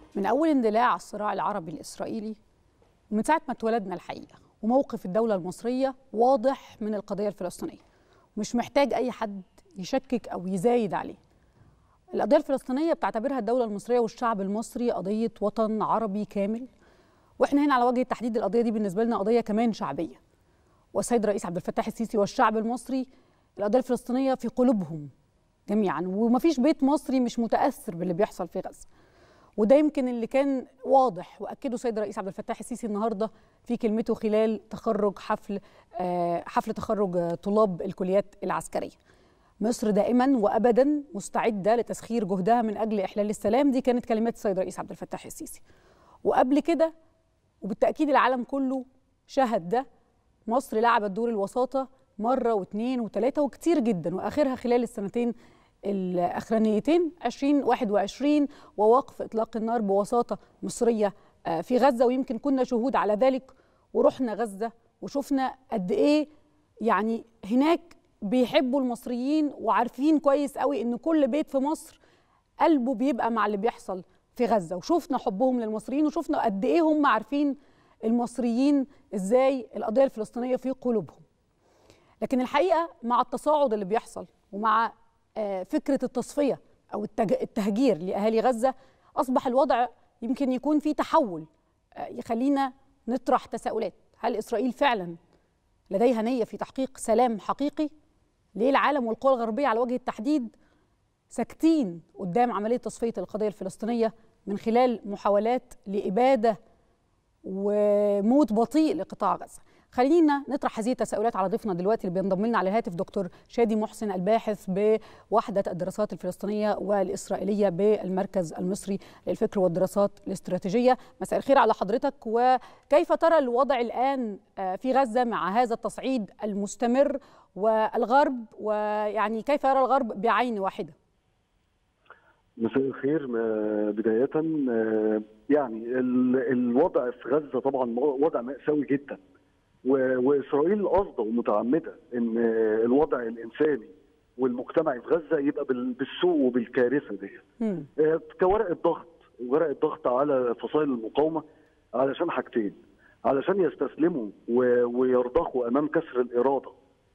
من أول اندلاع الصراع العربي الإسرائيلي ومن ساعة ما اتولدنا الحقيقة وموقف الدولة المصرية واضح من القضية الفلسطينية مش محتاج أي حد يشكك أو يزايد عليه القضية الفلسطينية بتعتبرها الدولة المصرية والشعب المصري قضية وطن عربي كامل واحنا هنا على وجه التحديد القضية دي بالنسبة لنا قضية كمان شعبية والسيد الرئيس عبد الفتاح السيسي والشعب المصري القضية الفلسطينية في قلوبهم جميعا ومفيش بيت مصري مش متأثر باللي بيحصل في غزة وده يمكن اللي كان واضح واكده السيد الرئيس عبد الفتاح السيسي النهارده في كلمته خلال تخرج حفل حفل تخرج طلاب الكليات العسكريه. مصر دائما وابدا مستعده لتسخير جهدها من اجل احلال السلام دي كانت كلمات السيد الرئيس عبد الفتاح السيسي. وقبل كده وبالتاكيد العالم كله شهد ده مصر لعبت دور الوساطه مره واثنين وثلاثه وكتير جدا واخرها خلال السنتين الاخرانيتين 2021 ووقف اطلاق النار بوساطه مصريه في غزه ويمكن كنا شهود على ذلك ورحنا غزه وشفنا قد ايه يعني هناك بيحبوا المصريين وعارفين كويس قوي ان كل بيت في مصر قلبه بيبقى مع اللي بيحصل في غزه وشفنا حبهم للمصريين وشفنا قد ايه هم عارفين المصريين ازاي القضيه الفلسطينيه في قلوبهم لكن الحقيقه مع التصاعد اللي بيحصل ومع فكرة التصفية أو التهجير لأهالي غزة أصبح الوضع يمكن يكون في تحول يخلينا نطرح تساؤلات هل إسرائيل فعلا لديها نية في تحقيق سلام حقيقي؟ ليه العالم والقوى الغربية على وجه التحديد ساكتين قدام عملية تصفية القضية الفلسطينية من خلال محاولات لإبادة وموت بطيء لقطاع غزة خلينا نطرح هذه التساؤلات على ضيفنا دلوقتي اللي بينضم لنا على الهاتف دكتور شادي محسن الباحث بوحده الدراسات الفلسطينيه والاسرائيليه بالمركز المصري للفكر والدراسات الاستراتيجيه مساء الخير على حضرتك وكيف ترى الوضع الان في غزه مع هذا التصعيد المستمر والغرب ويعني كيف يرى الغرب بعين واحده مساء الخير بداية يعني الوضع في غزة طبعا وضع مأساوي جدا واسرائيل قاصده ومتعمده ان الوضع الانساني والمجتمعي في غزه يبقى بالسوء وبالكارثه دي كورقه ضغط ورقه ضغط على فصائل المقاومه علشان حاجتين علشان يستسلموا ويرضخوا امام كسر الاراده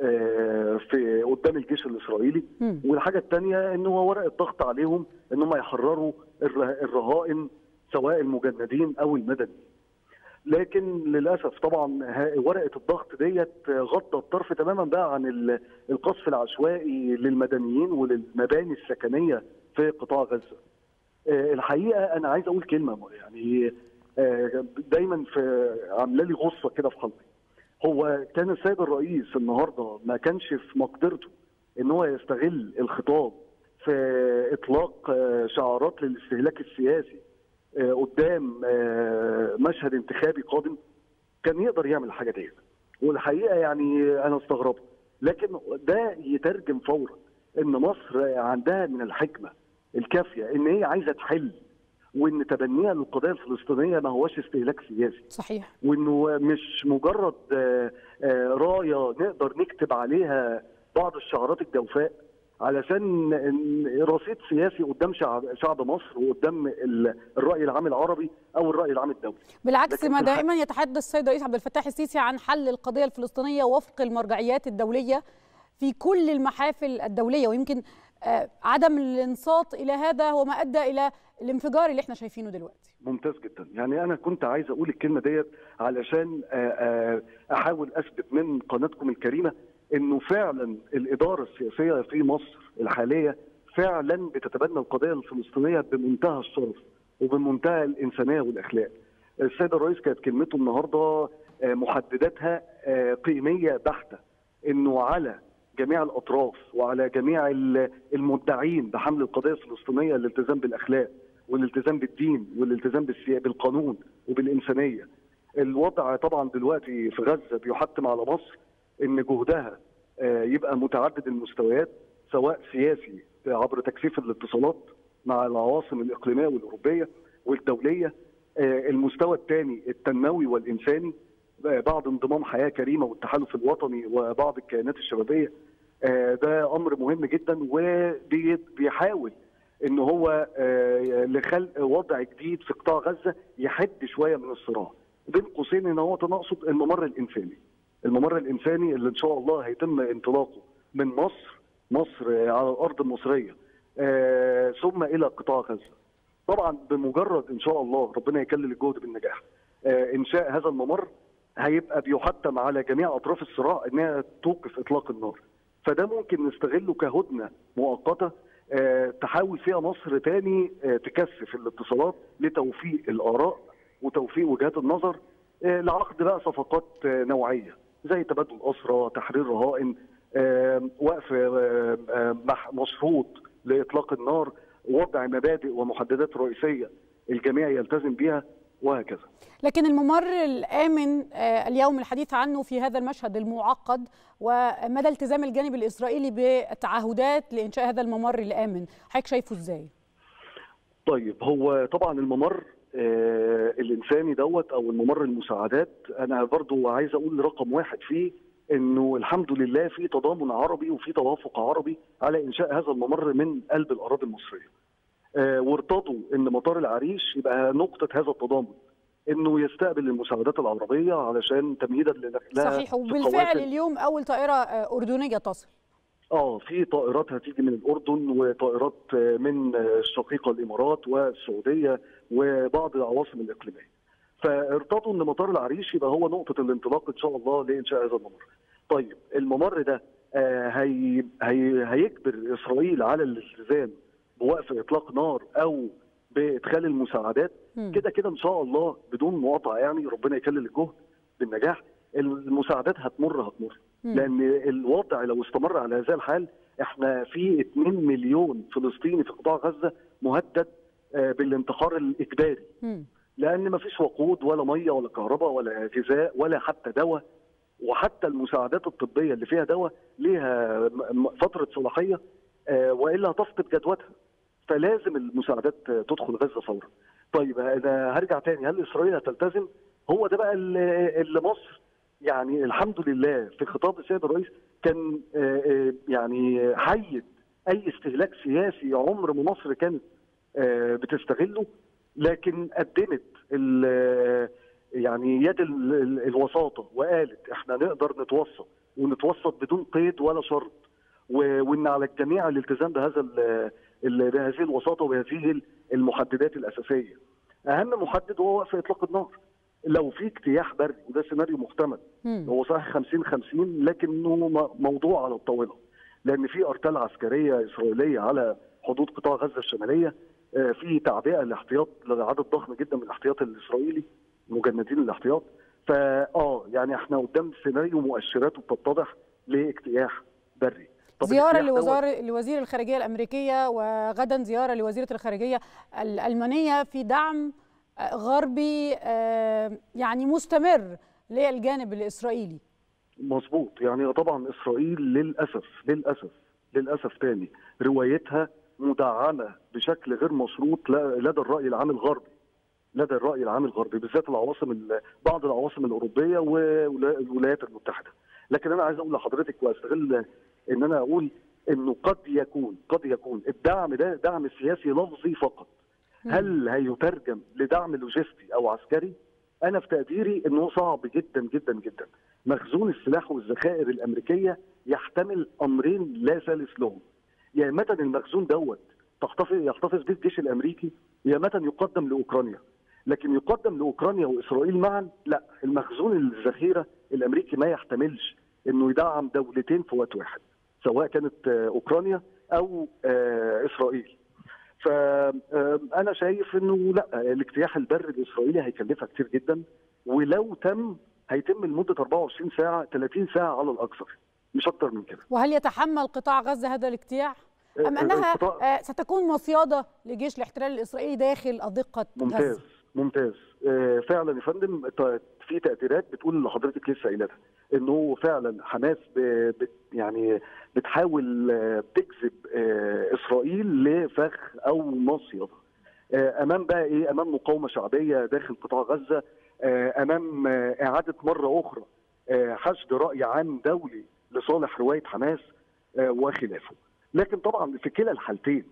في قدام الجيش الاسرائيلي والحاجه الثانيه ان هو ورقه ضغط عليهم ان هم يحرروا الرهائن سواء المجندين او المدنيين لكن للاسف طبعا ورقه الضغط ديت غطى الطرف تماما بقى عن القصف العشوائي للمدنيين وللمباني السكنيه في قطاع غزه. الحقيقه انا عايز اقول كلمه يعني دايما في عامله لي غصه كده في قلبي. هو كان السيد الرئيس النهارده ما كانش في مقدرته ان هو يستغل الخطاب في اطلاق شعارات للاستهلاك السياسي قدام مشهد انتخابي قادم كان يقدر يعمل الحاجه ديت والحقيقه يعني انا استغربت لكن ده يترجم فورا ان مصر عندها من الحكمه الكافيه ان هي عايزه تحل وان تبنيها للقضيه الفلسطينيه ما هوش استهلاك سياسي صحيح وانه مش مجرد رايه نقدر نكتب عليها بعض الشعارات الجوفاء علشان رصيد سياسي قدام شعب شعب مصر وقدام الراي العام العربي او الراي العام الدولي بالعكس ما دائما يتحدث السيد الرئيس عبد الفتاح السيسي عن حل القضيه الفلسطينيه وفق المرجعيات الدوليه في كل المحافل الدوليه ويمكن عدم الانصات الى هذا هو ما ادى الى الانفجار اللي احنا شايفينه دلوقتي ممتاز جدا يعني انا كنت عايز اقول الكلمه ديت علشان احاول اثبت من قناتكم الكريمه انه فعلا الاداره السياسيه في مصر الحاليه فعلا بتتبنى القضيه الفلسطينيه بمنتهى الشرف وبمنتهى الانسانيه والاخلاق. السيد الرئيس كانت كلمته النهارده محدداتها قيميه بحته انه على جميع الاطراف وعلى جميع المدعين بحمل القضيه الفلسطينيه الالتزام بالاخلاق والالتزام بالدين والالتزام بالقانون وبالانسانيه. الوضع طبعا دلوقتي في غزه بيحتم على مصر ان جهدها يبقى متعدد المستويات سواء سياسي عبر تكثيف الاتصالات مع العواصم الاقليميه والاوروبيه والدوليه المستوى الثاني التنموي والانساني بعد انضمام حياه كريمه والتحالف الوطني وبعض الكيانات الشبابيه ده امر مهم جدا وبيحاول ان هو آه، لخلق وضع جديد في قطاع غزه يحد شويه من الصراع بين قوسين ان هو تناقصد الممر الانساني الممر الانساني اللي ان شاء الله هيتم انطلاقه من مصر مصر آه، على الارض المصريه آه، ثم الى قطاع غزه طبعا بمجرد ان شاء الله ربنا يكلل الجهد بالنجاح آه، انشاء هذا الممر هيبقى بيحتم على جميع اطراف الصراع انها توقف اطلاق النار فده ممكن نستغله كهدنه مؤقته آه، تحاول فيها مصر تاني آه، تكثف الاتصالات لتوفيق الاراء وتوفيق وجهات النظر آه، لعقد بقى صفقات آه، نوعيه زي تبادل اسرى تحرير رهائن آه، وقف آه، آه، مح- مشروط لاطلاق النار وضع مبادئ ومحددات رئيسيه الجميع يلتزم بها وهكذا لكن الممر الآمن آه، اليوم الحديث عنه في هذا المشهد المعقد ومدى التزام الجانب الإسرائيلي بالتعهدات لإنشاء هذا الممر الآمن حضرتك شايفه إزاي؟ طيب هو طبعا الممر آه الانساني دوت او الممر المساعدات انا برضو عايز اقول رقم واحد فيه انه الحمد لله في تضامن عربي وفي توافق عربي على انشاء هذا الممر من قلب الاراضي المصريه. آه وارتضوا ان مطار العريش يبقى نقطه هذا التضامن انه يستقبل المساعدات العربيه علشان تمهيدا لنقلها صحيح في وبالفعل قوافل اليوم أول طائرة آه، أردنية تصل اه في طائرات هتيجي من الاردن وطائرات آه، من آه، الشقيقه الامارات والسعوديه وبعض العواصم الاقليميه. فارتضوا ان مطار العريش يبقى هو نقطه الانطلاق ان شاء الله لانشاء هذا الممر. طيب الممر ده آه، هي هي هيجبر اسرائيل على الالتزام بوقف اطلاق نار او بادخال المساعدات مم. كده كده ان شاء الله بدون مقاطعه يعني ربنا يكلل الجهد بالنجاح المساعدات هتمر هتمر مم. لان الوضع لو استمر على هذا الحال احنا في 2 مليون فلسطيني في قطاع غزه مهدد آه، بالانتحار الاجباري مم. لان ما فيش وقود ولا ميه ولا كهرباء ولا غذاء ولا حتى دواء وحتى المساعدات الطبيه اللي فيها دواء ليها م- م- فتره صلاحيه آه، والا هتفقد جدوتها فلازم المساعدات آه، تدخل غزه فورا. طيب انا هرجع تاني هل اسرائيل هتلتزم؟ هو ده بقى اللي اللي مصر يعني الحمد لله في خطاب السيد الرئيس كان آه، آه، يعني حيد اي استهلاك سياسي عمر ما مصر كانت آه، بتستغله لكن قدمت ال- يعني يد ال- ال- الوساطه وقالت احنا نقدر نتوسط ونتوسط بدون قيد ولا شرط و- وان على الجميع الالتزام بهذا ال- ال- بهذه الوساطه وبهذه المحددات الاساسيه. اهم محدد هو وقف اطلاق النار. لو في اجتياح بري وده سيناريو محتمل مم. هو صحيح 50 50 لكنه م- موضوع على الطاوله لان في ارتال عسكريه اسرائيليه على حدود قطاع غزه الشماليه آه، في تعبئه لاحتياط لعدد ضخم جدا من الاحتياط الاسرائيلي مجندين الاحتياط فا اه يعني احنا قدام سيناريو مؤشراته بتتضح لاجتياح بري طب زيارة الاجتياح دوت- لوزارة لوزير الخارجية الأمريكية وغدا زيارة لوزيرة الخارجية الألمانية في دعم آه، غربي آه، يعني مستمر للجانب الإسرائيلي مظبوط يعني طبعا اسرائيل للاسف للاسف للاسف تاني روايتها مدعمه بشكل غير مشروط ل- لدى الراي العام الغربي لدى الراي العام الغربي بالذات العواصم ال- بعض العواصم الاوروبيه والولايات المتحده لكن انا عايز اقول لحضرتك واستغل ان انا اقول انه قد يكون قد يكون الدعم ده دعم سياسي لفظي فقط هل هيترجم لدعم لوجستي او عسكري انا في تقديري انه صعب جدا جدا جدا مخزون السلاح والذخائر الامريكيه يحتمل امرين لا ثالث لهم يا متى المخزون دوت تحتفظ يحتفظ به الجيش الامريكي يا متى يقدم لاوكرانيا لكن يقدم لاوكرانيا واسرائيل معا لا المخزون الذخيره الامريكي ما يحتملش انه يدعم دولتين في وقت واحد سواء كانت آه، اوكرانيا او آه، اسرائيل فانا شايف انه لا الاجتياح البري الاسرائيلي هيكلفها كتير جدا ولو تم هيتم لمده 24 ساعه 30 ساعه على الاكثر مش اكتر من كده وهل يتحمل قطاع غزة هذا الاجتياح؟ أم آه، أنها القطاع- آه، ستكون مصيادة لجيش الاحتلال الإسرائيلي داخل أضقة ممتاز غزة؟ ممتاز آه، فعلا يا فندم ت- في تقديرات بتقول اللي حضرتك لسه قايلها انه فعلا حماس ب- بت يعني بتحاول آه، تجذب آه، اسرائيل لفخ او مصيده آه، امام بقى ايه امام مقاومه شعبيه داخل قطاع غزه آه، امام آه، اعاده مره اخرى آه، حشد راي عام دولي لصالح روايه حماس آه، وخلافه لكن طبعا في كلا الحالتين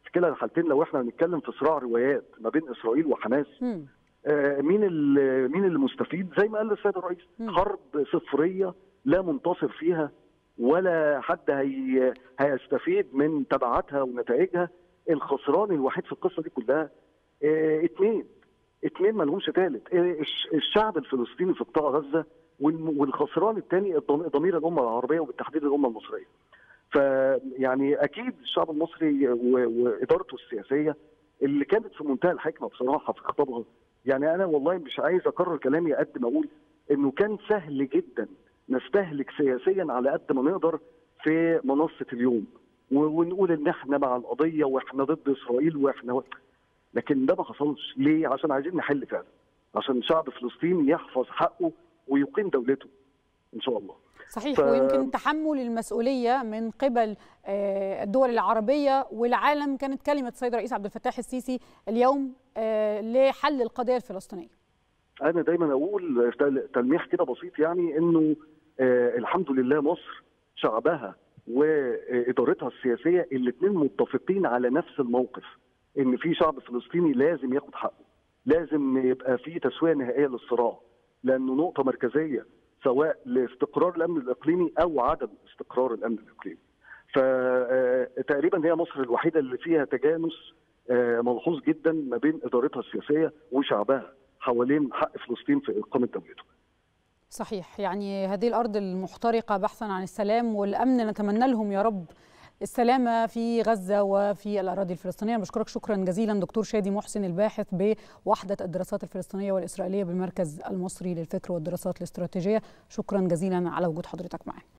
في كلا الحالتين لو احنا هنتكلم في صراع روايات ما بين اسرائيل وحماس مم. آه، مين اللي مين اللي مستفيد زي ما قال السيد الرئيس مم. حرب صفريه لا منتصر فيها ولا حد هي هيستفيد من تبعاتها ونتائجها الخسران الوحيد في القصه دي كلها آه، اتنين اتنين ما لهمش تالت آه، الش- الشعب الفلسطيني في قطاع غزه والم- والخسران الثاني ضمير الامه العربيه وبالتحديد الامه المصريه فيعني اكيد الشعب المصري و- وادارته السياسيه اللي كانت في منتهى الحكمه بصراحه في خطابها يعني انا والله مش عايز اكرر كلامي قد ما اقول انه كان سهل جدا نستهلك سياسيا على قد ما نقدر في منصه اليوم و- ونقول ان احنا مع القضيه واحنا ضد اسرائيل واحنا و... لكن ده ما حصلش ليه عشان عايزين نحل فعلا عشان شعب فلسطين يحفظ حقه ويقيم دولته ان شاء الله صحيح ف- ويمكن تحمل المسؤوليه من قبل آه، الدول العربيه والعالم كانت كلمه السيد الرئيس عبد الفتاح السيسي اليوم آه، لحل القضيه الفلسطينيه انا دايما اقول تل- تلميح كده بسيط يعني انه آه الحمد لله مصر شعبها وادارتها السياسيه الاثنين متفقين على نفس الموقف ان في شعب فلسطيني لازم ياخد حقه لازم يبقى في تسويه نهائيه للصراع لانه نقطه مركزيه سواء لاستقرار الامن الاقليمي او عدم استقرار الامن الاقليمي فتقريبا هي مصر الوحيده اللي فيها تجانس آه، ملحوظ جدا ما بين ادارتها السياسيه وشعبها حوالين حق فلسطين في اقامه دولته صحيح يعني هذه الارض المحترقه بحثا عن السلام والامن نتمنى لهم يا رب السلامة في غزة وفي الأراضي الفلسطينية بشكرك شكرا جزيلا دكتور شادي محسن الباحث بوحدة الدراسات الفلسطينية والإسرائيلية بالمركز المصري للفكر والدراسات الاستراتيجية شكرا جزيلا على وجود حضرتك معنا